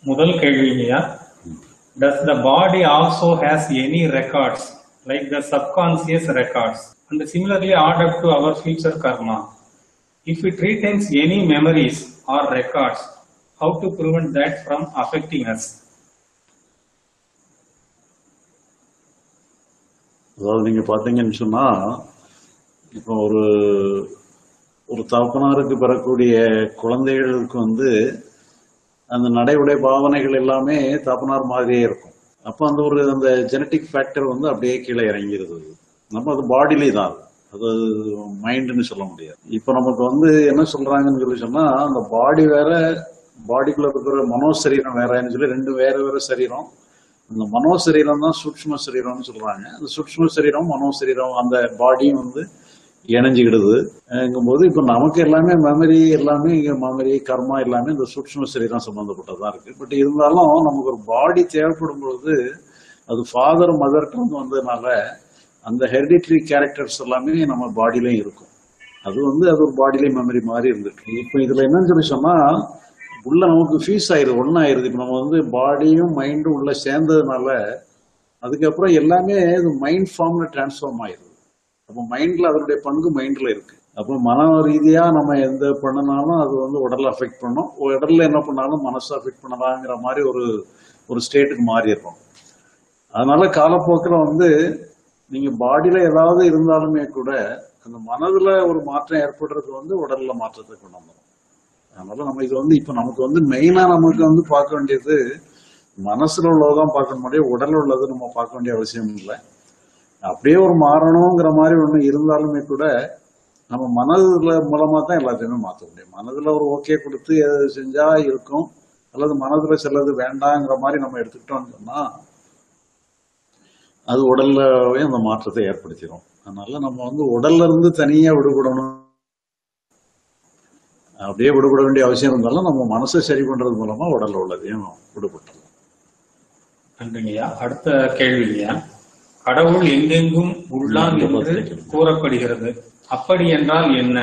முதல் கேள்விங்கய்யா does the body also has any records like the subconscious records and similarly add up to our future karma if it retains any memories or records how to prevent that from affecting us அதாவது நீங்க பாத்தீங்கன்னு சொன்னா இப்போ ஒரு ஒரு தகப்பனாருக்கு பெறக்கூடிய குழந்தைகளுக்கு வந்து அந்த நடை உடை பாவனைகள் எல்லாமே தகப்பனார் மாதிரியே இருக்கும் அப்போ அந்த ஒரு அந்த ஜெனட்டிக் ஃபேக்டர் வந்து அப்படியே கீழே இறங்கிருது நம்ம அது பாடியிலே தான் அது மைண்டுன்னு சொல்ல முடியாது இப்போ நமக்கு வந்து என்ன சொல்றாங்கன்னு சொல்லி சொன்னா அந்த பாடி வேற பாடிக்குள்ள இருக்கிற மனோ சரீரம் வேறன்னு சொல்லி ரெண்டு வேற வேற சரீரம் இந்த மனோ சரீரம் தான் சூட்ச்ம சரீரம்னு சொல்றாங்க அந்த சூட்ச்ம சரீரம் மனோ சரீரம் அந்த பாடியும் வந்து இணைஞ்சுக்கிடுது போது இப்ப நமக்கு எல்லாமே மெமரி எல்லாமே இங்க மெமரி கர்மா எல்லாமே இந்த சூட்ச்ம சரீரம் சம்பந்தப்பட்டதா இருக்கு பட் இருந்தாலும் நமக்கு ஒரு பாடி தேவைப்படும் பொழுது அது ஃபாதர் மதர்கிட்ட இருந்து வந்ததுனால அந்த ஹெரிடிட்ரி கேரக்டர்ஸ் எல்லாமே நம்ம பாடியிலயும் இருக்கும் அது வந்து அது ஒரு பாடியிலே மெமரி மாதிரி இருந்துட்டு இப்போ இதுல என்னன்னு சொல்லி சொன்னா உள்ள நமக்கு ஃபீஸ் ஆயிருது ஒன்னாயிருது இப்போ நம்ம வந்து பாடியும் மைண்டும் உள்ள சேர்ந்ததுனால அதுக்கப்புறம் எல்லாமே இது மைண்ட் ஃபார்ம்ல டிரான்ஸ்ஃபார்ம் ஆயிருது அப்போ மைண்ட்ல அதனுடைய பங்கு மைண்ட்ல இருக்கு அப்போ மன ரீதியா நம்ம எந்த பண்ணினாலும் அது வந்து உடல்ல அஃபெக்ட் பண்ணும் உடல்ல என்ன பண்ணாலும் மனசு அஃபெக்ட் பண்ணலாங்கிற மாதிரி ஒரு ஒரு ஸ்டேட்டுக்கு மாறிடுறோம் அதனால காலப்போக்கில் வந்து நீங்க பாடியில ஏதாவது இருந்தாலுமே கூட அந்த மனதுல ஒரு மாற்றம் ஏற்படுறது வந்து உடல்ல மாற்றத்தை கொண்டு வந்துடும் அதனால நம்ம இது வந்து இப்ப நமக்கு வந்து மெயினா நமக்கு வந்து பார்க்க வேண்டியது மனசுல உள்ளதான் பார்க்க முடியும் உடல் உள்ளது நம்ம பார்க்க வேண்டிய அவசியம் இல்லை அப்படியே ஒரு மாறணுங்கிற மாதிரி ஒண்ணு இருந்தாலுமே கூட நம்ம மனதுல மூலமா தான் எல்லாத்தையுமே மாற்ற முடியும் மனதுல ஒரு ஓகே கொடுத்து எதை செஞ்சா இருக்கும் அல்லது மனதுல சிலது வேண்டாங்கிற மாதிரி நம்ம எடுத்துக்கிட்டோம்னு சொன்னா அது உடல்லவே அந்த மாற்றத்தை ஏற்படுத்திடும் அதனால நம்ம வந்து உடல்ல இருந்து தனியா விடுபடணும் அப்படியே விடுபட வேண்டிய அவசியம் இருந்தாலும் நம்ம மனசை சரி பண்றது மூலமா உடல்ல உள்ளதையும் விடுபட்டுரும் நன்றிங்கய்யா அடுத்த கேள்விங்கய்யா கடவுள் எங்கெங்கும் உள்ளான் என்று கூறப்படுகிறது அப்படி என்றால் என்ன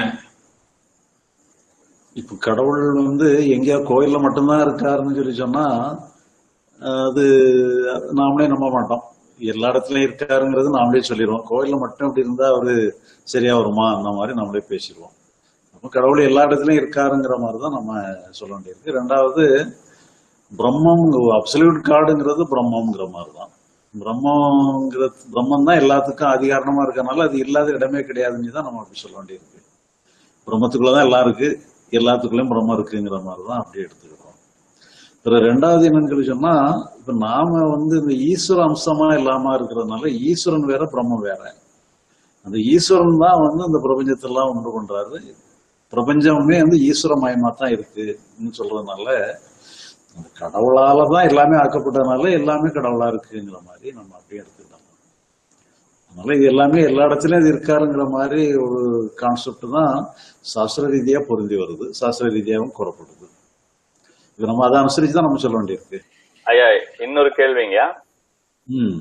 இப்ப கடவுள் வந்து எங்கேயோ கோயில்ல மட்டும்தான் இருக்காருன்னு சொல்லி சொன்னா அது நாமளே நம்ப மாட்டோம் எல்லா இடத்துலயும் இருக்காருங்கிறது நாமளே சொல்லிடுவோம் கோயில்ல மட்டும் இப்படி இருந்தா அவரு சரியா வருமா அந்த மாதிரி நம்மளே பேசிடுவோம் அப்ப கடவுள் எல்லா இடத்துலயும் இருக்காருங்கிற மாதிரி தான் நம்ம சொல்ல வேண்டியிருக்கு ரெண்டாவது பிரம்மம் அப்சல்யூட் காடுங்கிறது பிரம்மங்கிற மாதிரி தான் பிரம்மங்கிற பிரம்மம் தான் எல்லாத்துக்கும் அதிகாரணமா இருக்கறனால அது இல்லாத இடமே கிடையாதுன்னு தான் நம்ம அப்படி சொல்ல வேண்டியிருக்கு பிரம்மத்துக்குள்ளதான் எல்லாம் இருக்கு எல்லாத்துக்குள்ளயும் பிரம்மம் இருக்குங்கிற மாதிரி தான் அப்படி எடுத்துக்கிறோம் பிறகு ரெண்டாவது என்னன்னு சொல்லி சொன்னா இப்ப நாம வந்து இந்த ஈஸ்வர அம்சமா இல்லாம இருக்கிறதுனால ஈஸ்வரன் வேற பிரம்மம் வேற அந்த ஈஸ்வரன் தான் வந்து இந்த பிரபஞ்சத்தெல்லாம் உண்டு பண்றாரு பிரபஞ்சமே வந்து ஈஸ்வரமயமா தான் இருக்குன்னு சொல்றதுனால அந்த கடவுளால தான் எல்லாமே ஆக்கப்பட்டதுனால எல்லாமே கடவுளா இருக்குங்கிற மாதிரி நம்ம அப்படியே எடுத்துக்கலாம் அதனால இது எல்லாமே எல்லா இடத்துலயும் இது இருக்காருங்கிற மாதிரி ஒரு கான்செப்ட் தான் சாஸ்திர ரீதியா பொருந்தி வருது சாஸ்திர ரீதியாவும் கூறப்படுது இது நம்ம அதை அனுசரிச்சு தான் நம்ம சொல்ல வேண்டியிருக்கு ஐயா இன்னொரு கேள்விங்கய்யா ம்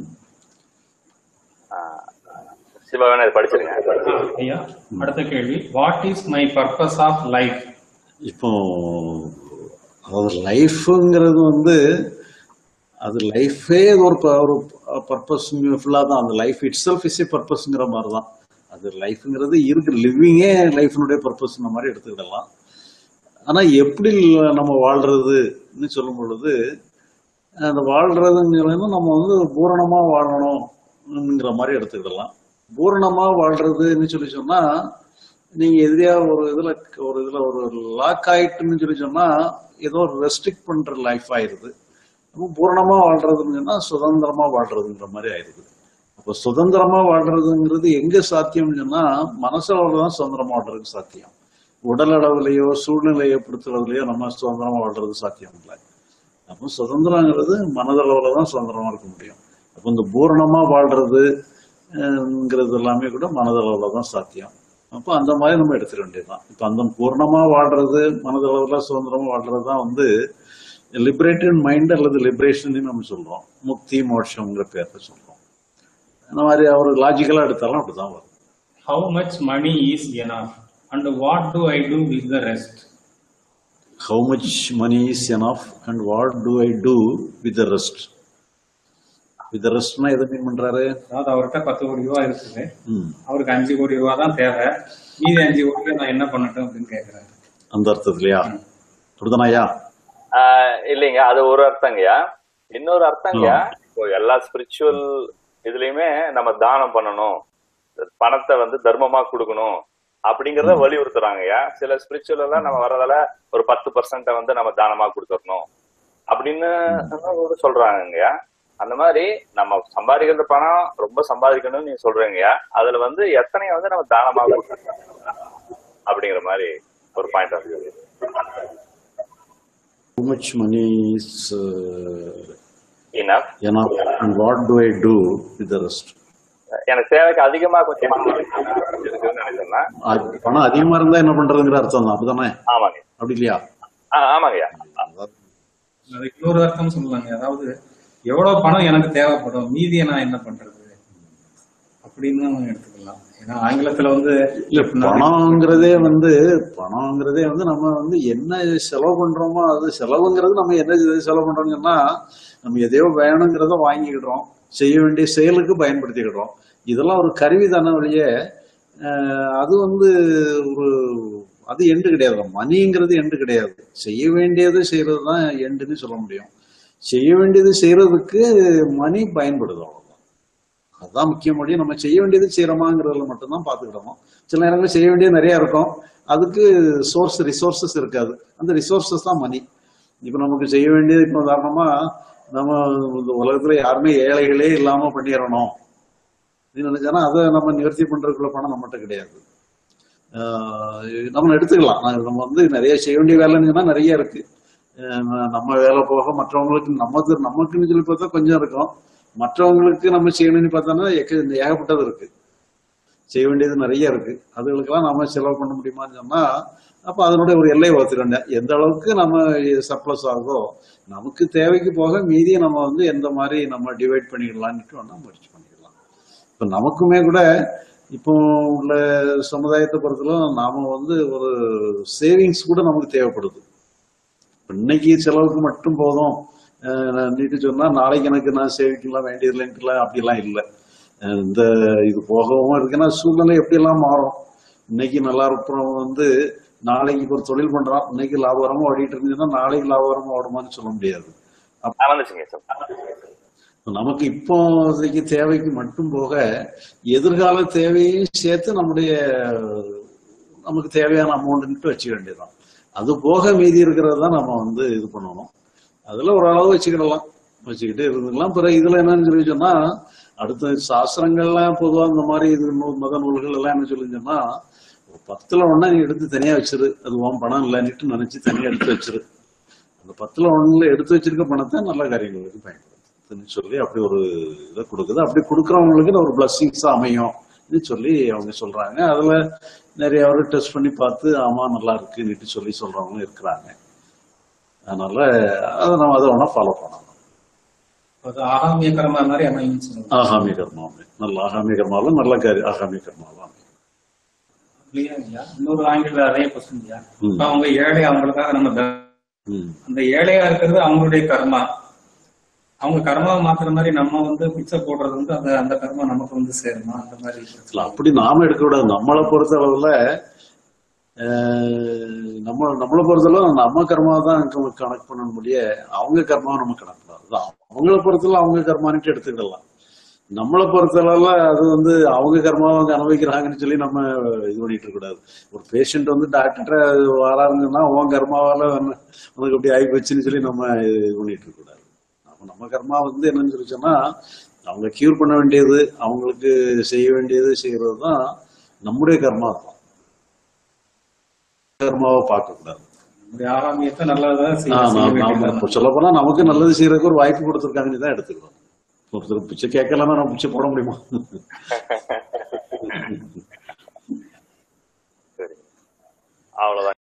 சிவா வேணா இது படிச்சிருங்க ஐயா அடுத்த கேள்வி what is my purpose of life இப்போ அதாவது லைஃப்ங்கிறது வந்து அது லைஃபே ஒரு ப- ஒரு பர்பஸ் ஃபுல்லாக தான் அந்த life itself is a பர்பஸ்ங்கிற மாதிரி தான் அது லைஃப்ங்கிறது இருக்கு லிவிங்கே லைஃபினுடைய பர்பஸ்ங்கிற மாதிரி எடுத்துக்கிடலாம் ஆனா எப்படி நம்ம வாழ்றதுன்னு சொல்லும் பொழுது அந்த வாழ்றதுங்கிறது நம்ம வந்து பூரணமா வாழணும்ங்கிற மாதிரி எடுத்துக்கிடலாம் பூரணமா வாழ்றதுன்னு சொல்லி சொன்னா நீங்க எதிரியா ஒரு இதுல ஒரு இதுல ஒரு லாக் ஆயிட்டுன்னு சொல்லி சொன்னா ஏதோ ஒரு ரெஸ்ட்ரிக்ட் பண்ற லைஃப் ஆயிருது அப்போ பூரணமா வாழ்றதுன்னு சொன்னா சுதந்திரமா வாழ்றதுங்கிற மாதிரி ஆயிருது அப்போ சுதந்திரமா வாழ்றதுங்கிறது எங்க சாத்தியம்னு சொன்னா மனசளவுல தான் சுதந்திரமா வாழ்றதுக்கு சாத்தியம் உடல் அளவுலயோ சூழ்நிலையை பொறுத்தளவுலயோ நம்ம சுதந்திரமா வாழ்றது சாத்தியம் இல்லை அப்போ சுதந்திரங்கிறது மனதளவுல தான் சுதந்திரமா இருக்க முடியும் அப்போ இந்த பூரணமா வாழ்றது ங்கிறது எல்லாமே கூட மனதளவுல தான் சாத்தியம் அப்போ அந்த மாதிரி நம்ம எடுத்துக்க வேண்டியதுதான் இப்போ அந்த பூர்ணமா வாழ்றது மனதளவுல சுதந்திரமா வாழ்றது தான் வந்து லிபரேட்டட் மைண்ட் அல்லது லிபரேஷன் நம்ம சொல்றோம் முக்தி மோட்சம்ங்கிற பேர்ல சொல்றோம் அந்த மாதிரி அவர் லாஜிக்கலா எடுத்தாலும் அப்படிதான் வரும் how much money is enough and what do I do with the rest how much money is enough and what do I do with the rest with the ரெஸ்ட்னா எதை மீன் பண்றாரு அதாவது அவர்கிட்ட பத்து கோடி ரூபாய் இருக்குது ம், அவருக்கு அஞ்சு கோடி ரூபாய் தான் தேவை மீதி அஞ்சு கோடி நான் என்ன பண்ணட்டும் அப்படின்னு கேக்குறாரு அந்த அர்த்தத்திலயா அப்படிதானா ஐயா ஆஹ் இல்லைங்க அது ஒரு அர்த்தங்கய்யா இன்னொரு அர்த்தங்கய்யா இப்போ எல்லா ஸ்பிரிச்சுவல் இதுலயுமே நம்ம தானம் பண்ணணும் பணத்தை வந்து தர்மமா கொடுக்கணும் அப்படிங்கறத வலியுறுத்துறாங்கய்யா சில ஸ்பிரிச்சுவல் எல்லாம் நம்ம வர்றதால ஒரு பத்து பர்சன்ட வந்து நம்ம தானமா கொடுத்துடணும் அப்படின்னு ஒரு சொல்றாங்கய்யா அந்த மாதிரி நம்ம சம்பாதிக்கிற பணம் ரொம்ப சம்பாதிக்கணும்னு நீங்க சொல்றீங்கய்யா அதுல வந்து எத்தனைய வந்து நம்ம தானமா கொடுக்கணும் அப்படிங்கிற மாதிரி ஒரு point of view how much money is enough enough and what do I do with the rest எனக்கு தேவைக்கு அதிகமா கொஞ்சம் பணம் இருக்குன்னு நினைச்சேன்னா பணம் அதிகமா இருந்தா என்ன பண்றதுங்கிற அர்த்தம் தான் அப்படிதானே ஆமாங்க அப்படி இல்லையா ஆ, ஆமாங்கய்யா அதுக்கு இன்னொரு அர்த்தம் சொல்லலாங்க அதாவது எவ்வளவு பணம் எனக்கு தேவைப்படும் மீதியை நான் என்ன பண்றது அப்படின்னு எடுத்துக்கலாம் ஏன்னா ஆங்கிலத்துல வந்து இல்ல பணம்ங்கிறதே வந்து பணம்ங்கிறதே வந்து நம்ம வந்து என்ன செலவு பண்றோமோ அது செலவுங்கிறது நம்ம என்ன இது செலவு பண்றோம்னு சொன்னா நம்ம எதையோ வேணுங்கிறத வாங்கிக்கிடுறோம் செய்ய வேண்டிய செயலுக்கு பயன்படுத்திக்கிடுறோம் இதெல்லாம் ஒரு கருவி தானே வழிய அது வந்து ஒரு அது எண்டு கிடையாது மணிங்கிறது எண்டு கிடையாது செய்ய வேண்டியது செய்யறது தான் எண்டுன்னு சொல்ல முடியும் செய்ய வேண்டியது செய்யறதுக்கு மணி பயன்படுது அவ்வளவுதான் அதுதான் முக்கியமடி நம்ம செய்ய வேண்டியது செய்யறோமாங்கிறதுல மட்டும்தான் பார்த்துக்கிடணும் சில நேரங்களில் செய்ய வேண்டியது நிறைய இருக்கும் அதுக்கு சோர்ஸ் ரிசோர்சஸ் இருக்காது அந்த ரிசோர்சஸ் தான் மணி இப்போ நமக்கு செய்ய வேண்டியது இப்போ உதாரணமா நம்ம இந்த உலகத்துல யாருமே ஏழைகளே இல்லாம பண்ணிடணும் அப்படின்னு நினைச்சானா அதை நம்ம நிவர்த்தி பண்றதுக்குள்ள பணம் நம்மகிட்ட கிடையாது ஆஹ் நம்ம எடுத்துக்கலாம் நான் நம்ம வந்து நிறைய செய்ய வேண்டிய வேலைன்னு சொன்னா நிறைய இருக்கு ஆஹ் நம்ம வேலை போக மற்றவங்களுக்கு நமக்கு நமக்குன்னு சொல்லி பார்த்தா கொஞ்சம் இருக்கும் மற்றவங்களுக்கு நம்ம செய்யணும்னு பார்த்தோம்னா எக்க ஏகப்பட்டது இருக்கு செய்ய வேண்டியது நிறைய இருக்கு அதுகளுக்கெல்லாம் நம்ம செலவு பண்ண முடியுமான்னு சொன்னா அப்ப அதனுடைய ஒரு எல்லை வகுத்துக்கொண்ட எந்த அளவுக்கு நம்ம சர்ப்ளஸ் ஆகுதோ நமக்கு தேவைக்கு போக மீதியை நம்ம வந்து எந்த மாதிரி நம்ம டிவைட் பண்ணிக்கலாம்னு வேணா முயற்சி பண்ணிக்கலாம் இப்ப நமக்குமே கூட இப்போ உள்ள சமுதாயத்தை பொறுத்தலும் நாம வந்து ஒரு சேவிங்ஸ் கூட நமக்கு தேவைப்படுது இப்ப இன்னைக்கு செலவுக்கு மட்டும் போதும் அஹ் நீட்டு சொன்னா நாளைக்கு எனக்கு நான் சேவிக்கலாம் வேண்டியதில்லைன்ட்டுலாம் அப்படிலாம் இல்லை அஹ் இந்த இது போகவும் இருக்குன்னா சூழ்நிலை எப்படியெல்லாம் மாறும் இன்னைக்கு நல்லா இருக்கிறவங்க வந்து நாளைக்கு இப்ப ஒரு தொழில் பண்றான் இன்னைக்கு லாபகரமா ஓடிட்டு இருந்துச்சுன்னா நாளைக்கு லாபகரமா ஓடுமான்னு சொல்ல முடியாது ஆ, வந்துச்சுங்க சார் நமக்கு இப்போதைக்கு தேவைக்கு மட்டும் போக எதிர்கால தேவையையும் சேர்த்து நம்முடைய நமக்கு தேவையான அமௌண்ட்னுட்டு வச்சுக்க வேண்டியதுதான் அது போக மீதி இருக்கிறது தான் நம்ம வந்து இது பண்ணணும் அதுல ஒரு அளவு வச்சுக்கிடலாம் வச்சுக்கிட்டு இருந்துக்கலாம் பிறகு இதுல என்னன்னு சொல்லி சொன்னா அடுத்த சாஸ்திரங்கள்லாம் பொதுவா இந்த மாதிரி இது நூ- மத நூல்கள் எல்லாம் என்ன சொல்லி சொன்னா ஒரு பத்துல ஒண்ணா நீ எடுத்து தனியா வச்சிரு அது உன் பணம் இல்லைன்னுட்டு நினைச்சு தனியா எடுத்து வச்சிரு அந்த பத்துல ஒண்ணுல எடுத்து வச்சிருக்க பணத்தை நல்ல காரியங்களுக்கு பயன்படுத்துன்னு சொல்லி அப்படி ஒரு இதை கொடுக்குது அப்படி கொடுக்கறவங்களுக்கு ஒரு பிளஸ்ஸிங்ஸ் அமையும் சொல்லி அவங்க சொல்றாங்க அதுல நிறைய பேர் டெஸ்ட் பண்ணி பார்த்து ஆமா நல்லா இருக்குன்னுட்டு சொல்லி சொல்றவங்களும் இருக்கிறாங்க அதனால அதை நம்ம அதை வேணா ஃபாலோ பண்ணலாம் அது ஆகாமிய கர்மா மாதிரி அமையும் சொல்லுவாங்க ஆகாமிய கர்மாவே நல்ல ஆகாமிய கர்மாவும் நல்ல காரியம் ஆகாமிய கர்மாவும் அமையும். இல்லையா ஐயா? இன்னொரு ஆங்கில அதே கொஸ்டின் ஐயா ம். இப்ப அவங்க ஏழை அவங்களுக்காக நம்ம த- ம். அந்த ஏழையா இருக்கிறது அவங்களுடைய கர்மா அவங்க கர்மாவை மாத்துற மாதிரி நம்ம வந்து பிச்சை போடுறது வந்து அந்த அந்த கர்மா நமக்கு வந்து சேருமா அந்த மாதிரி இல்ல, அப்படி நாம எடுக்க கூடாது நம்மளை பொறுத்த அளவுல அஹ், நம்ம நம்மளை பொறுத்தளவு நம்ம கர்மா தான் க- கணக்கு பண்ண முடிய அவங்க கர்மாவை நம்ம கணக்கு பண்ணலாம் அவங்கள பொறுத்தளவு அவங்க கர்மானிட்டு எடுத்துக்கிடலாம் நம்மளை பொறுத்தளவுல அது வந்து அவங்க கர்மாவை அவங்க அனுபவிக்கிறாங்கன்னு சொல்லி நம்ம இது பண்ணிட்டு இருக்க கூடாது ஒரு பேஷண்ட் வந்து டாக்டர் வராருங்கன்னா உன் கர்மாவால வந்து உனக்கு அப்படி ஆகி போச்சுன்னு சொல்லி நம்ம இது பண்ணிட்டு இருக்க கூடாது நம்ம நம்ம கர்மா வந்து என்னன்னு சொல்லி சொன்னா அவங்க கியூர் பண்ண வேண்டியது அவங்களுக்கு செய்ய வேண்டியது செய்யறது தான் நம்முடைய கர்மா தான் கர்மாவை பார்க்க கூடாது நம்முடைய ஆகாமியத்தை நல்லதா செய்ய செய்ய வேண்டியதுதான். சொல்ல போனா நமக்கு நல்லது செய்யறதுக்கு ஒரு வாய்ப்பு கொடுத்துருக்காங்கன்னு தான் எடுத்துக்கிறோம் ஒருத்தர் பிச்சை கேட்கலாம்னா நம்ம பிச்சை போட முடியுமா சரி அவ்வளவுதான்